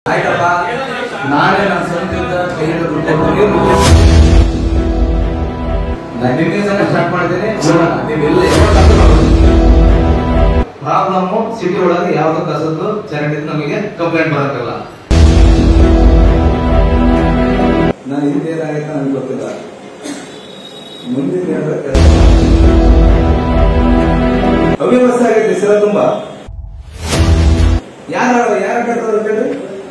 ಆಯ್ತಪ್ಪ ನಾನೇ ನನ್ನ ಸ್ವಂತದಿಂದ ಕೈ ಹಿಡಿದು ದುಡ್ಡು ಕೊಡ್ತೀನಿ ನಾನು ನಿಮಗೆ ಸ್ಟಾರ್ಟ್ ಮಾಡಿದ್ದೀನಿ ನೋಡೋಣ ನೀವೆಲ್ಲ ಪ್ರಾಬ್ಲಮ್ ಸಿಟಿ ಒಳಗೆ ಯಾವ್ದು ಕಸದ್ದು ಚರಂಡಿ ನಮಗೆ ಕಂಪ್ಲೇಂಟ್ ಬರೋಕ್ಕಲ್ಲ ನಾನು ಹಿಂದೆ ಏನಾಗೈತೆ ನನಗೆ ಗೊತ್ತಿಲ್ಲ ಮುಂದಿನ ಏನಾದ್ರೆ ಕೆಲಸ ಅವ್ಯವಸ್ಥೆ ಆಗೈತೆ ಸರ ತುಂಬಾ ಯಾರು ಯಾರು ಕಟ್ಟೋದು ಕೇಳಿ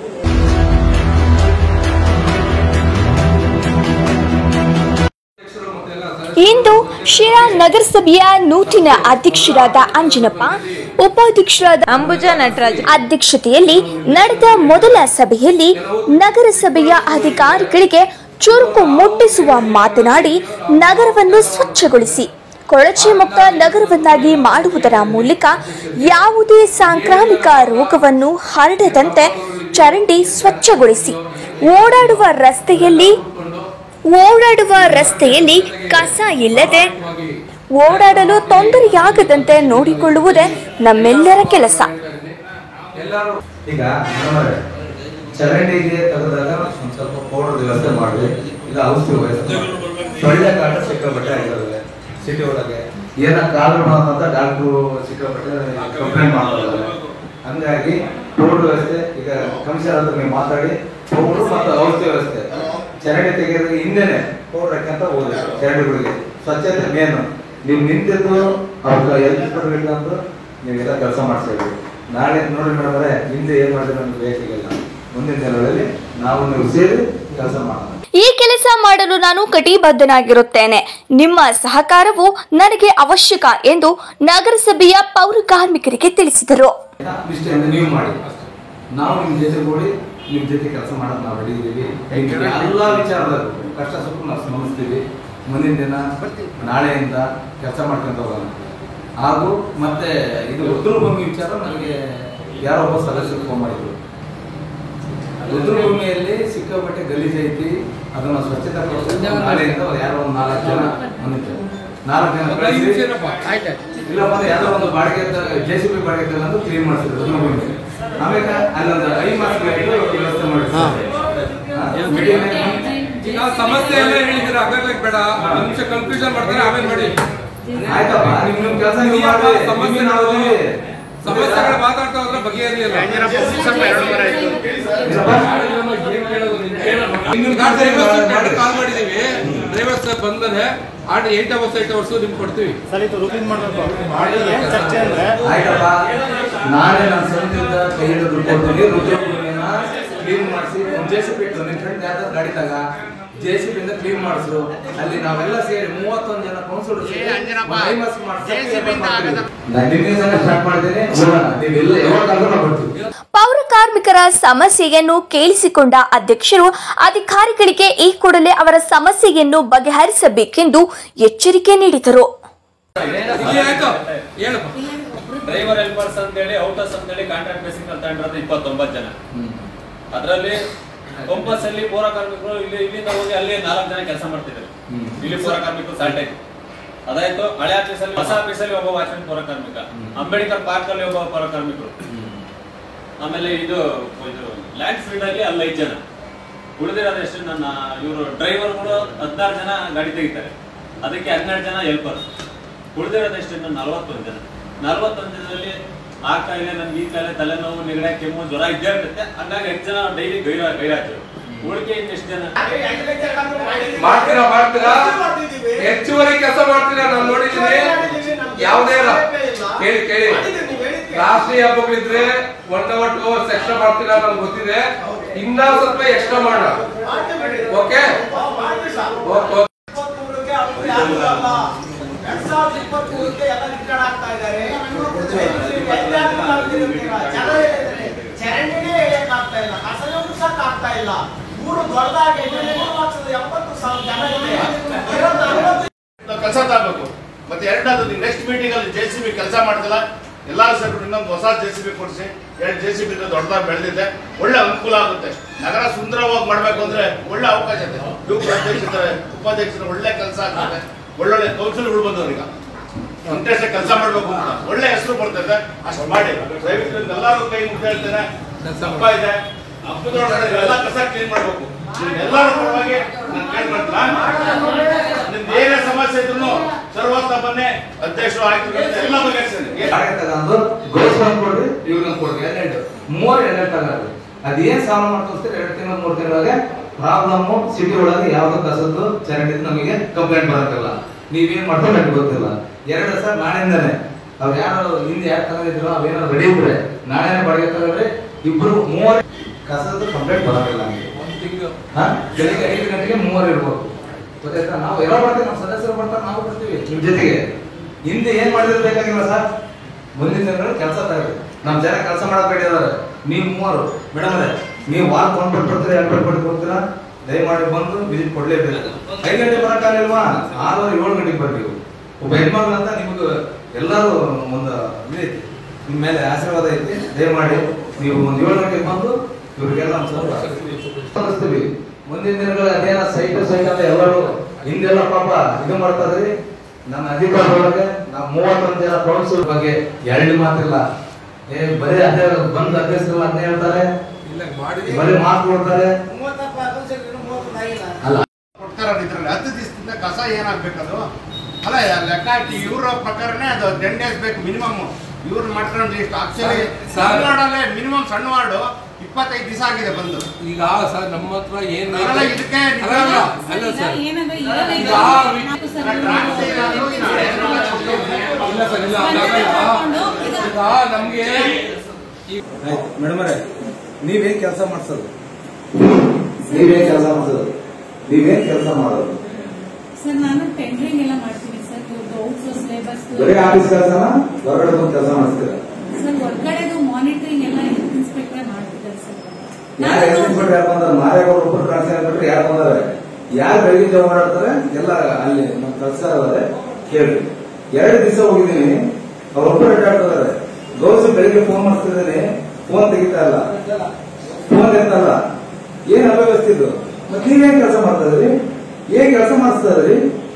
ಇಂದು ಶಿರಾ ನಗರಸಭೆಯ ನೂತನ ಅಧ್ಯಕ್ಷರಾದ ಅಂಜನಪ್ಪ ಉಪಾಧ್ಯಕ್ಷರಾದ ಅಂಬುಜಾ ನಟರಾಜ್ ಅಧ್ಯಕ್ಷತೆಯಲ್ಲಿ ನಡೆದ ಮೊದಲ ಸಭೆಯಲ್ಲಿ ನಗರಸಭೆಯ ಅಧಿಕಾರಿಗಳಿಗೆ ಚುರುಕು ಮುಟ್ಟಿಸುವ ಮಾತನಾಡಿ ನಗರವನ್ನು ಸ್ವಚ್ಛಗೊಳಿಸಿ ಕೊಳಚೆ ಮುಕ್ತ ನಗರವನ್ನಾಗಿ ಮಾಡುವುದರ ಮೂಲಕ ಯಾವುದೇ ಸಾಂಕ್ರಾಮಿಕ ರೋಗವನ್ನು ಹರಡದಂತೆ ಚರಂಡಿ ಸ್ವಚ್ಛಗೊಳಿಸಿ ಓಡಾಡುವ ರಸ್ತೆಯಲ್ಲಿ ಓಡಾಡುವ ರಸ್ತೆಯಲ್ಲಿ ಕಸ ಇಲ್ಲದೆ ಓಡಾಡಲು ತೊಂದರೆಯಾಗದಂತೆ ನೋಡಿಕೊಳ್ಳುವುದೇ ನಮ್ಮೆಲ್ಲರ ಕೆಲಸ ಎಲ್ಲರೂ ಈಗ ನಮ್ಮವ್ರೆ, ಚರಂಡಿಗೆ ತೆಗೆದಾಗ ಒಂದ್ ಸ್ವಲ್ಪ ಪೌಡರ್ ವ್ಯವಸ್ಥೆ ಮಾಡಿ ಇಲ್ಲ ಔಷಧಿ ವ್ಯವಸ್ಥೆ ಮಾಡಿ ಸೊಳ್ಳೆ ಕಾಟ ಸಿಕ್ಕಾಪಟ್ಟೆ ಆಗಿರೋದಿಲ್ಲ ಸಿಟಿ ಒಳಗೆ ಏನ ಕಾಲು ಅಂತ ಡಾಕ್ಟ್ರು ಸಿಕ್ಕಾಪಟ್ಟೆ ಕಂಪ್ಲೇಂಟ್ ಮಾಡ್ತಾರೆ ಹಂಗಾಗಿ ಪೌಡರ್ ವ್ಯವಸ್ಥೆ ಈಗ ಕಮಿಷನರ್ ಹತ್ರ ನೀವು ಮಾತಾಡಿ ಪೌಡರ್ ಮತ್ತು ಔಷಧಿ ವ್ಯವಸ್ಥೆ ಚರಂಡಿ ತೆಗೆಯೋದಕ್ಕೆ ಹಿಂದೆನೆ ಪೌಡರ್ ಹಾಕಂತ ಹೋದ್ರೆ ಚರಂಡಿಗಳಿಗೆ ಸ್ವಚ್ಛತೆ ಮೇನು ನೀವು ನಿಂತಿದ್ದು ಅವ್ರ ಎಲ್ಲಿ ಅಂತ ನೀವೆಲ್ಲ ಕೆಲಸ ಮಾಡಿಸ್ಬೇಕು ನಾಳೆ ನೋಡಿ ಮೇಡಮ್ ಅವರೇ ಹಿಂದೆ ಏನ್ ಮಾಡಿದ್ರೆ ನಮ್ಗೆ ಬೇಕಾಗಿಲ್ಲ ಮುಂದಿನ ದಿನಗಳಲ್ಲಿ ನಾವು ನೀವು ಸೇರಿ ಕೆಲಸ ಮಾಡೋಣ ಈ ಕೆಲಸ ಮಾಡಲು ನಾನು ಕಟಿಬದ್ಧನಾಗಿರುತ್ತೇನೆ ನಿಮ್ಮ ಸಹಕಾರವು ನನಗೆ ಅವಶ್ಯಕ ಎಂದು ನಗರಸಭೆಯ ಪೌರ ಕಾರ್ಮಿಕರಿಗೆ ತಿಳಿಸಿದರು ಇಷ್ಟೆಲ್ಲ ನೀವು ಮಾಡಿ ನಾವು ನಿಮ್ ಜೊತೆ ಕೂಡಿ ನಿಮ್ ಜೊತೆ ಕೆಲಸ ಮಾಡೋದು ನಾವು ರೆಡಿ ಇದೀವಿ ನಿಮ್ಗೆ ಎಲ್ಲ ವಿಚಾರದಾಗ ಕಷ್ಟ ಸುಖ ನಾವು ಸ್ಮರಿಸ್ತೀವಿ ಮುಂದಿನ ದಿನ ನಾಳೆಯಿಂದ ಕೆಲಸ ಮಾಡ್ಕೊಂತ ಹೋಗೋಣ ಹಾಗೂ ಮತ್ತೆ ಇದು ರುದ್ರಭೂಮಿ ವಿಚಾರ ನನಗೆ ಯಾರೋ ಒಬ್ಬ ಸದಸ್ಯರು ಫೋನ್ ಮಾಡಿದ್ರು ರುದ್ರಭೂಮಿಯಲ್ಲಿ ಸಿಕ್ಕಾಪಟ್ಟೆ ಗಲೀಜ್ ಐತಿ ಅದನ್ನ ಸ್ವಚ್ಛತೆ ಪಡಿಸ್ಬೇಕು. ನಾಳೆಯಿಂದ ಒಂದು ಯಾರೋ ಒಂದು ನಾಲ್ಕು ಜನ ಬಂದಿದ್ರು ನಾಲ್ಕು ಜನ ಕಳಿಸಿ ಇಲ್ಲ ಬಂದ್ರೆ ಯಾವ್ದೋ ಒಂದು ಬಾಡಿಗೆ ಜೆ ಸಿ ಬಿ ಬಾಡಿಗೆ ತಗೊಂಡು ಕ್ಲೀನ್ ಮಾಡಿಸಿದ್ರು ರುದ್ರಭೂಮಿ ಆಮೇಲೆ ಅಲ್ಲೊಂದು ಐ ಮಾಸ್ಕ್ ವ್ಯವಸ್ಥೆ ಮಾಡಿದ್ರು ಈಗ ಸಮಸ್ಯೆ ಎಲ್ಲ ಹೇಳಿದ್ರೆ ಆಗಲ್ಲ ಬೇಡ ಒಂದ್ ನಿಮಿಷ ಕನ್ಫ್ಯೂಷನ್ ಮಾಡ್ತಾರೆ ಆಮೇಲೆ ಮಾಡಿ ಆಯ್ತಪ್ಪ ನಿಮ್ ನಿಮ್ ಕೆಲಸ ನೀವು ನೀವಪ್ಪ ಮಾಡಿ ಸಮಸ್ಯೆ ನಿಮ್ಗೆ ನಾವು ನಾವು ಸಮಸ್ಯೆಗಳು ಮಾತಾಡ್ತಾ ಹೋದ್ರೆ ಬಗೆಹರಿಯಲ್ಲ ಕಾಲ್ ಮಾಡಿದೀವಿ ಡ್ರೈವರ್ಸ್ ಬಂದ್ರೆ ಆರ್ಡ್ ಏಟ್ ಅವರ್ಸ್ ಏಟ್ ಅವರ್ಸ್ ನಿಮ್ಗೆ ಕೊಡ್ತೀವಿ ಸರ್ ಇದು ರೂಟಿಂಗ್ ಮಾಡಬೇಕು ಮಾಡಿ ಏನ್ ಚರ್ಚೆ ಅಂದ್ರೆ ಆಯ್ತಪ್ಪ ನಾಳೆ ನನ್ನ ಸ್ವಂತದಿಂದ ಕೈ ಹಿಡಿದು ದುಡ್ಡು ಕೊಡ್ತೀನಿ ರುದ್ರಭೂಮಿಯನ್ನ ಕ್ಲೀನ್ ಮಾಡಿಸಿ ಒಂದು ಜೆ ಸಿ ಬಿ ಇಟ್ಟು ನಿನ್ ಫ್ರೆಂಡ್ ಯಾವ್ದಾದ್ರು ಗಾಡಿ ತಗ ಜೆ ಸಿ ಬಿಂದ ಕ್ಲೀನ್ ಮಾಡಿಸು ಅಲ್ಲಿ ನಾವೆಲ್ಲ ಸೇರಿ ಮೂವತ್ತೊಂದು ಜನ ಕೌನ್ಸಿಲರ್ ನಿಮಗೆ ಸ್ಟಾರ್ಟ್ ಮಾಡಿದ್ದೀನಿ ನೋಡೋಣ ನೀವೆಲ್ಲ ಯಾವಾಗಾದ್ರೂ ನಾವು ಬರ್ತೀವಿ ಪೌರ ಕಾರ್ಮಿಕರ ಸಮಸ್ಯೆಯನ್ನು ಕೇಳಿಸಿಕೊಂಡ ಅಧ್ಯಕ್ಷರು ಅಧಿಕಾರಿಗಳಿಗೆ ಈ ಕೂಡಲೇ ಅವರ ಸಮಸ್ಯೆಯನ್ನು ಬಗೆಹರಿಸಬೇಕೆಂದು ಎಚ್ಚರಿಕೆ ನೀಡಿದರು ಇಲ್ಲಿ ಆಯ್ತು ಹೇಳಪ್ಪ ಡ್ರೈವರ್ ಹೆಲ್ಪರ್ಸ್ ಅಂತೇಳಿ ಔಟರ್ಸ್ ಅಂತೇಳಿ ಕಾಂಟ್ರಾಕ್ಟ್ ಬೇಸಿಕ್ ಅಂತ ತಗೊಂಡಿರೋದು ಇಪ್ಪತ್ತೊಂಬತ್ತು ಜನ ಅದರಲ್ಲಿ ಕಂಪಸ್ ಅಲ್ಲಿ ಪೌರ ಕಾರ್ಮಿಕರು ಇಲ್ಲಿ ಇಲ್ಲಿಂದ ಹೋಗಿ ಅಲ್ಲಿ ನಾಲ್ಕು ಜನ ಕೆಲಸ ಮಾಡ್ತಿದ್ದಾರೆ ಹ್ಮ್. ಇಲ್ಲಿ ಪೌರ ಕಾರ್ಮಿಕರು ಸಾಲ್ಟ್ ಅದಾಯ್ತು ಹಳೆ ಆಫೀಸ್ ಅಲ್ಲಿ ಹೊಸ ಆಫೀಸ್ ಅಲ್ಲಿ ಒಬ್ಬ ವಾಚ್ಮನ್ ಪೌರ ಕಾರ್ಮಿಕ ಅಂಬೇಡ್ಕರ್ ಪಾರ್ಕ್ ಅಲ್ಲಿ ಒಬ್ಬ ಪೌರ ಕಾರ್ಮಿಕರು ಆಮೇಲೆ ಇದು ಇದು ಲ್ಯಾಂಡ್ ಫೀಲ್ಡ್ ಅಲ್ಲಿ ಅಲ್ಲಿ ಐದು ಜನ ಉಳಿದಿರೋದು ಎಷ್ಟು ನನ್ನ ಇವರು ಡ್ರೈವರ್ಗಳು ಹದಿನಾರು ಜನ ಗಾಡಿ ತೆಗಿತಾರೆ ಅದಕ್ಕೆ ಹನ್ನೆರಡು ಜನ ಹೆಲ್ಪರ್ಸ್ ಉಳಿದಿರೋದು ಎಷ್ಟು ಇನ್ನು ನಲವತ್ತೊಂದು ಜನ ನಲವತ್ತೊಂದು ಜನದಲ್ಲಿ ಆ ಕಾಯಿಲೆ ನನ್ಗೆ ಈ ಕಾಯಿಲೆ ತಲೆನೋವು ನೆಗಡೆ ಕೆಮ್ಮು ಜ್ವರ ಇದ್ದೇ ಇರುತ್ತೆ ಹಂಗಾಗಿ ಹೆಚ್ಚು ಜನ ಡೈಲಿ ಗೈರ ಗೈರಾಜರು ಉಳಿಕೆ ಇನ್ನೆಷ್ಟು ಜನ ಮಾಡ್ತೀರಾ ಮಾಡ್ತೀರಾ ಹೆಚ್ಚುವರಿ ಕೆಲಸ ಮಾಡ್ತೀರಾ ನಾನು ನೋಡಿದ್ದೀನಿ ಯಾವುದೇ ಇಲ್ಲ ಕೇಳಿ ಕೇಳಿ ರಾಷ್ಟ್ರೀಯ ಹಬ್ಬಗಳಿದ್ರೆ one hour two hours extra ಮಾಡ್ತೀರಾ ನಮ್ಗೆ ಗೊತ್ತಿದೆ ಇನ್ನ ಸ್ವಲ್ಪ ಎಕ್ಸ್ಟ್ರಾ ಮಾಡೋಣ ಓಕೆ ಓಕೆ ಚರಂಡಿನೇ ಹೇಳಕ್ಕಾಗ್ತಾ ಇಲ್ಲ ಕಸನ ಮುಗ್ಸಕ್ಕಾಗ್ತಾ ಇಲ್ಲ ಊರು ದೊಡ್ಡದಾಗಿ ಮೂರು ಲಕ್ಷದ ಎಂಬತ್ತು ಸಾವಿರ ಜನ ಇದೆ ಇರೋದು ಅರವತ್ತು ಕೆಲಸ ತಗಬೇಕು ಮತ್ತೆ ಎರಡನೇದು ನೆಕ್ಸ್ಟ್ ಮೀಟಿಂಗ್ ಅಲ್ಲಿ ಜೆ ಸಿ ಬಿ ಕೆಲಸ ಮಾಡ್ತಿಲ್ಲ ಎಲ್ಲರೂ ಸೇರ್ಬಿಟ್ಟು ಇನ್ನೊಂದು ಹೊಸ ಜೆ ಸಿ ಬಿ ಕೊಡಿಸಿ ಎರಡು ಜೆ ಸಿ ಬಿ ದೊಡ್ಡದಾಗಿ ಬೆಳೆದಿದೆ ಒಳ್ಳೆ ಅನುಕೂಲ ಆಗುತ್ತೆ ನಗರ ಸುಂದರವಾಗಿ ಮಾಡ್ಬೇಕು ಅಂದ್ರೆ ಒಳ್ಳೆ ಅವಕಾಶ ಇದೆ ಯೂತ್ ಅಧ್ಯಕ್ಷರು ಉಪಾಧ್ಯಕ್ಷರು ಒಳ್ಳೆ ಕೆಲಸ ಆಗ್ತದೆ ಒಳ್ಳೊಳ್ಳೆ ಕೌನ್ಸಿಲ್ಗಳು ಬಂದವ್ರು ಈಗ ಇಂಟ್ರೆಸ್ಟ್ ಕೆಲಸ ಮಾಡ್ಬೇಕು ಅಂತ ಒಳ್ಳೆ ಹೆಸರು ಬರ್ತದೆ ಅಷ್ಟು ಮಾಡಿ ದಯವಿಟ್ಟು ಎಲ್ಲರೂ ಕೈ ಮುಗ್ದು ಹೇಳ್ತೇನೆ ತಪ್ಪ ಇದೆ ಹಬ್ಬದೊಳಗಡೆ ಎಲ್ಲ ಕಸ ಕ್ಲೀನ್ ಮಾಡ್ಬೇಕು ಎಲ್ಲರ ಪರವಾಗಿ ನಾನು ಕೇಳ್ಕೊಳ್ತಿಲ್ಲ ನಿಮ್ದು ಏನೇ ಸಮಸ್ಯೆ ಇದ್ರು ಸರ್ವತ್ತ ಬನ್ನಿ ಅಧ್ಯಕ್ಷರು ಆಯ್ತು ಎಲ್ಲ ಬಗೆಹರಿಸ್ತೀನಿ ಬಾಡಿಗೆ ತಗೊಂಡು ಗೋಸ್ವಾಮಿ ಕೊಡ್ರಿ ಇವ್ರನ್ನ ಕೊಡ್ರಿ ಎರಡೆರಡು ಮೂರು ಎರಡೆರಡು ತಗೊಂಡ್ರಿ ಅದೇನ್ ಸಾಲ್ವ್ ಮಾಡ್ಕೊಸ್ತೀರಿ ಎರಡು ತಿಂಗಳು ಮೂರು ತಿಂಗಳಿಗೆ ಪ್ರಾಬ್ಲಮ್ ಸಿಟಿ ಒಳಗೆ ಯಾವ್ದು ಕಸದ್ದು ಚರಂಡಿ ನಮಗೆ ಕಂಪ್ಲೇಂಟ್ ಬರಕ್ಕಿಲ್ಲ ನೀವೇನ್ ಮಾಡ್ತಾರೆ ನನಗೆ ಗೊತ್ತಿಲ್ಲ ಎರಡು ಸರ್ ನಾಳೆಯಿಂದಾನೆ ಅವ್ರು ಯಾರು ಹಿಂದೆ ಯಾರು ತಗೊಂಡಿದ್ರು ಅವೇನೋ ರೆಡಿ ಇದ್ರೆ ನಾಳೆನೇ ಬಾಡಿಗೆ ತಗೊಂಡ್ರೆ ಇಬ್ರು ಮೂವರು ಕಸದ್ದು ಕಂಪ್ಲೇಂಟ್ ಬರೋದಿಲ್ಲ ನಮಗೆ ಒಂದ್ ತಿಂಗಳು ಹಾ? ಬೆಳಿಗ್ಗೆ ಐದು ಗಂಟೆಗೆ ಮೂವರು ಇರ್ಬೋದು ಗೊತ್ತಾಯ್ತಾ ನಾವು ಎಲ್ಲ ಬರ್ತೀವಿ ನಮ್ಮ ಸದಸ್ಯರು ಬರ್ತಾರೆ ನಾವು ಬರ್ತೀವಿ ನಿಮ್ ಜೊತೆಗೆ ಹಿಂದೆ ಏನ್ ಮಾಡಿರ್ಬೇಕಾಗಿಲ್ಲ ಸರ್ ಮುಂದಿನ ದಿನಗಳು ಕೆಲಸ ತಗೊಳ್ಳಿ ನಮ್ ಜನ ಕೆಲಸ ಮಾಡಕ್ ರೆಡಿ ಅದಾರೆ ನೀವು ಮೂವರು ಮೇಡಮ್ ಅವರೇ ನೀವು ವಾರ ಕೊಂಡ್ಬಿಟ್ಟು ಬರ್ತೀರಾ ಎರಡು ಬಿಟ್ಟು ಬರ್ತೀರಾ ದಯಮಾಡಿ ಬಂದು ವಿಸಿಟ್ ಕೊಡ್ಲೇಬೇಕು ಐದು ಗಂಟೆ ಬರಕ್ಕಾಗಲ್ವಾ ಆರೂವರೆ ಏಳು ಗಂಟೆಗೆ ಬರ್ತೀವಿ ಒಬ್ಬ ಹೆಣ್ಮಗಳು ಅಂತ ನಿಮ್ಗೆ ಎಲ್ಲರೂ ಒಂದು ಇದೈತಿ ನಿಮ್ಮ ಮೇಲೆ ಆಶೀರ್ವಾದ ಐತಿ ದಯಮಾಡಿ ನೀವು ಒಂದು ಏಳು ಗಂಟೆಗೆ ಬಂದು ಇವ್ರಿಗೆಲ್ಲ ಒಂದು ಸ್ವಲ್ಪ ಕಲಿಸ್ತೀವಿ ಮುಂದಿನ ದಿನಗಳು ಅದೇನ ಸೈಟ್ ಸೈಟ್ ಅಂತ ಎಲ್ಲರೂ ಹಿಂದೆಲ್ಲ ಪಾಪ ಇದು ಮಾಡ್ತಾ ಇದ್ರಿ ನನ್ನ ಅಧಿಕಾರದೊಳಗೆ ನಾವು ಮೂವತ್ತೊಂದು ಜನ ಕೌನ್ಸಿಲ್ ಬಗ್ಗೆ ಎರಡು ಮಾತಿಲ್ಲ ಏ ಬರೀ ಅದೇ ಬಂದ್ ಅಧ್ಯಕ್ಷರು ಅಂತ ಹೇಳ್ತಾರೆ ಇಲ್ಲ ಮಾಡಿದೀವಿ ಬರೀ ಮಾತು ಕೊಡ್ತಾರೆ ಮೂವತ್ತಪ್ಪ ಕೌನ್ಸಿಲ್ ಮೂವತ್ತೊಂದು ಆಗಿಲ್ಲ ಅಲ್ಲ ಕೊಡ್ತಾರ ಇದ್ರಲ್ಲಿ ಹತ್ತು ದಿವಸದಿಂದ ಕಸ ಏನಾಗ್ಬೇಕದು ಅಲ್ಲ ಲೆಕ್ಕ ಹಾಕಿ ಇವ್ರ ಪ್ರಕಾರನೇ ಅದು ಟೆನ್ ಡೇಸ್ ಬೇಕು ಮಿನಿಮಮ್ ಇವ್ರು ಮಾಡ್ಕೊಂಡು ಇಷ್ಟು ಆಕ್ಚುಲಿ ಸರ್. ಸಣ್ಣ ವಾರ್ಡಲ್ಲೇ ಮಿನಿಮಮ್ ಸಣ್ಣ ವಾರ್ಡು ಇಪ್ಪತ್ತೈದು ದಿವಸ ಆಗಿದೆ ಬಂದು ಈಗ ಸರ್ ನಮ್ಮ ಹತ್ರ ಏನ್ ಅಲ್ಲ, ಇದಕ್ಕೆ ನೀವು- ಅಲ್ಲ, ಅಲ್ಲ, ಅಲ್ಲ ಸರ್ ಈಗ ಇಲ್ಲ ಸರ್ ಇಲ್ಲ ಅದಾಗಲ್ಲ. ಈಗ ನಮ್ಗೆ ಈ- ಮೇಡಮ್ ಅವರೇ ನೀವೇನ್ ಕೆಲಸ ಮಾಡ್ಸೋದು ನೀವೇನ್ ಕೆಲಸ ಮಾಡ್ಸೋದು ನೀವೇನ್ ಕೆಲಸ ಮಾಡೋದು ಸರ್ ನಾನು ಟೆಂಡರಿಂಗ್ ಎಲ್ಲ ಮಾಡ್ತೀನಿ ಸರ್ ಇವ್ರದ್ದು ಔಟ್ಸೋರ್ಸ್ ಲೇಬರ್ಸ್ ಬರೀ ಆಫೀಸ್ ಕೆಲಸನ ಹೊರಗಡೆ ಬಂದು ಕೆಲಸ ಮಾಡಿಸ್ತೀರಾ ಸರ್ ಹೊರಗಡೆದು ಮಾನಿಟರಿಂಗ್ ಎಲ್ಲ ಹೆಲ್ತ್ ಇನ್ಸ್ಪೆಕ್ಟರ್ ಮಾಡ್ತಿದ್ದಾರೆ ಸರ್ ಯಾರು ಎಕ್ಸಿಬಿಟ್ ಯಾರು ಬಂದಾರ ಮಾರೇಗೌಡ ಒಬ್ಬರು ಟ್ರಾನ್ಸ್ಫರ್ ಬಿಟ್ರೆ ಯಾರು ಬಂದಾರೆ ಯಾರು ಬೆಳಿಗ್ಗೆ ಜಾಬ್ ಮಾಡ್ತಾರೆ ಎಲ್ಲ ಅಲ್ಲಿ ನಮ್ಮ ಕೆಲಸ ಅದಾರೆ ಕೇಳಿ ಎರಡು ದಿವಸ ಹೋಗಿದ್ದೀನಿ ಅವ್ರೊಬ್ಬರು ಅಡ್ಡಾಡ್ತಿದ್ದಾರೆ ಗೌಸಿ ಬೆಳಿಗ್ಗೆ ಫೋನ್ ಮಾಡ್ತಿದ್ದೀನಿ ಫೋನ್ ತೆಗಿತಾ ಇಲ್ಲ ಫೋನ್ ಎತ್ತಲ್ಲ ಏನ್ ಅವ್ಯವಸ್ಥೆ ಇದು ಮತ್ತೆ ನೀವೇನ್ ಕೆಲಸ ಮಾಡ್ತಾ ಇದ್ರಿ ಏನ್ ಕೆಲಸ ಮಾಡಿಸ್ತಾ ಇದ್ರಿ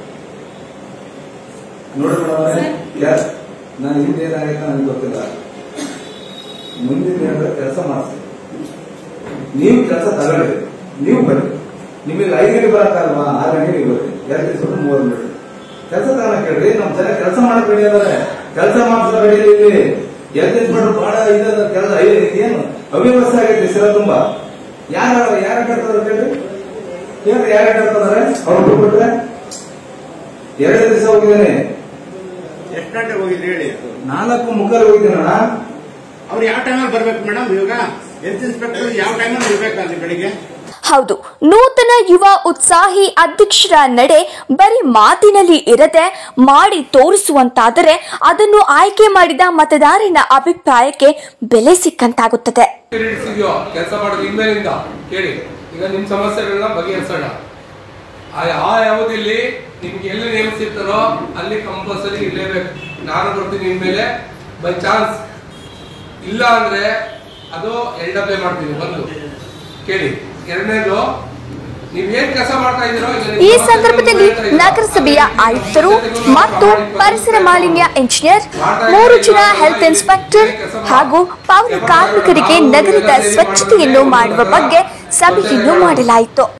ನೋಡಿ ಮೇಡಮ್ ನಾನು ಹಿಂದೆ ಏನಾಗೈತೆ ನನಗೆ ಗೊತ್ತಿಲ್ಲ ಮುಂದಿನ ದಿನದ ಕೆಲಸ ಮಾಡಿಸ್ತೀನಿ ನೀವು ಕೆಲಸ ತಗೊಳ್ಳಿ ನೀವು ಬನ್ನಿ ನಿಮಗೆ ಐದು ಗಂಟೆ ಬರಕ್ಕಲ್ವಾ ಆರು ಗಂಟೆಗೆ ಬರ್ರಿ ಎರಡು ದಿವಸ ಮೂರು ಗಂಟೆ ಕೆಲಸ ತಗೊಳಕ್ ಹೇಳ್ರಿ ನಮ್ ಜನ ಕೆಲಸ ಮಾಡಕ್ ರೆಡಿ ಅದಾರೆ ಕೆಲಸ ಮಾಡಿಸೋ ರೆಡಿ ಇಲ್ಲಿ ಎದ್ದು ಬಿಟ್ರು ಬಹಳ ಇದ ಕೆಲಸ ಏನು ಅವ್ಯವಸ್ಥೆ ಆಗೈತಿ ಸಿರ ತುಂಬಾ ಯಾರು ಯಾರು ಅಡ್ಡಾಡ್ತಾರೆ ಹೇಳ್ರಿ ಹೇಳ್ರಿ ಯಾರು ಅಡ್ಡಾಡ್ತಾರೆ ಅವ್ರು ಬಿಟ್ರೆ ಎರಡು ದಿವಸ ಹೋಗಿದ್ದೇನೆ ಎಷ್ಟು ಗಂಟೆಗೆ ಹೋಗಿದ್ರಿ ಹೇಳಿ ನಾಲ್ಕು ಮುಖಲ್ಲಿ ಹೋಗಿದ್ದೀನಣ್ಣ ಅವ್ರು ಯಾವ ಟೈಮಲ್ಲಿ ಬರ್ಬೇಕು ಮೇಡಮ್ ಇವಾಗ ಹೆಲ್ತ್ ಇನ್ಸ್ಪೆಕ್ಟರ್ ಯಾವ ಟೈಮಲ್ಲಿ ಇರ್ಬೇಕು ಅಲ್ಲಿ ಬೆಳಿಗ್ಗೆ ಹೌದು ನೂತನ ಯುವ ಉತ್ಸಾಹಿ ಅಧ್ಯಕ್ಷರ ನಡೆ ಬರೀ ಮಾತಿನಲ್ಲಿ ಇರದೆ ಮಾಡಿ ತೋರಿಸುವಂತಾದರೆ ಅದನ್ನು ಆಯ್ಕೆ ಮಾಡಿದ ಮತದಾರನ ಅಭಿಪ್ರಾಯಕ್ಕೆ ಬೆಲೆ ಸಿಕ್ಕಂತಾಗುತ್ತದೆ ಪೀರಿಯಡ್ಸ್ ಇದೆಯೋ ಕೆಲಸ ಮಾಡೋದು ಇನ್ಮೇಲಿಂದ ಕೇಳಿ ಈಗ ನಿಮ್ ಸಮಸ್ಯೆಗಳನ್ನ ಬಗೆಹರಿಸೋಣ ಆ ಆ ಅವಧಿಯಲ್ಲಿ ನಿಮ್ಗೆ ಎಲ್ಲಿ ನೇಮಿಸಿರ್ತಾರೋ ಅಲ್ಲಿ ಕಂಪಲ್ಸರಿ ಇರಲೇಬೇಕು ನಾನು ಬರ್ತೀನಿ ಇನ್ಮೇಲೆ ಬೈ ಚಾನ್ಸ್ ಇಲ್ಲ ಅಂದ್ರೆ ಅದು ಎಲ್ಡ್ ಅಪ್ಲೈ ಮಾಡ್ತೀನಿ ಬಂದು ಕೇಳಿ ಎರಡನೇದು ನೀವ್ ಏನ್ ಕೆಲಸ ಮಾಡ್ತಾ ಇದೀರೋ ಈಗ ನಿಮ್ ಈ ಸಮಸ್ಯೆಗಳನ್ನ ಸಂದರ್ಭದಲ್ಲಿ ಹೇಳ್ತಾ ಇದ್ದೀರಾ. ನಗರಸಭೆಯ ಆಯುಕ್ತರು ಮತ್ತು ಪರಿಸರ ಮಾಲಿನ್ಯ ಇಂಜಿನಿಯರ್ ಮೂರು ಜನ ಹೆಲ್ತ್ ಇನ್ಸ್ಪೆಕ್ಟರ್ ಹಾಗೂ ಪೌರ ಕಾರ್ಮಿಕರಿಗೆ ನಗರದ ಸ್ವಚ್ಛತೆಯನ್ನು ಮಾಡುವ ಬಗ್ಗೆ ಸಭೆಯನ್ನು ಮಾಡಲಾಯಿತು